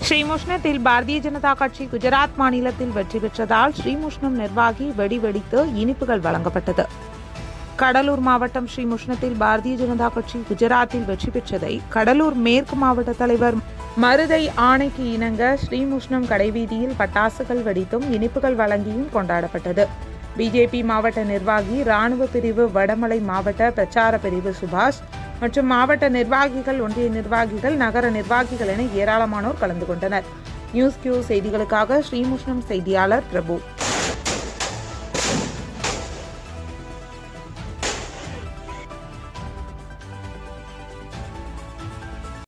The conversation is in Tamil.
ஸ்ரீமுஷ்ணத்தில் பாரதிய ஜனதா கட்சி குஜராத் மாநிலத்தில் வெற்றி பெற்றதால் ஸ்ரீமுஷ்ணம் நிர்வாகி வெடி வெடித்து இனிப்புகள் வழங்கப்பட்டது கடலூர் மாவட்டம் ஸ்ரீமுஷ்ணத்தில் பாரதிய ஜனதா கட்சி குஜராத்தில் வெற்றி பெற்றதை கடலூர் மேற்கு மாவட்ட தலைவர் மருதை ஆணைக்கு இணங்க ஸ்ரீமுஷ்ணம் கடைவீதியில் பட்டாசுகள் வெடித்தும் இனிப்புகள் வழங்கியும் கொண்டாடப்பட்டது பிஜேபி மாவட்ட நிர்வாகி ராணுவ பிரிவு வடமலை மாவட்ட பிரச்சார பிரிவு சுபாஷ் மற்றும் மாவட்ட நிர்வாகிகள் ஒன்றிய நிர்வாகிகள் நகர நிர்வாகிகள் என ஏராளமானோர் கலந்து கொண்டனர் நியூஸ் கியூ செய்திகளுக்காக ஸ்ரீமுஷ்ணம் செய்தியாளர் பிரபு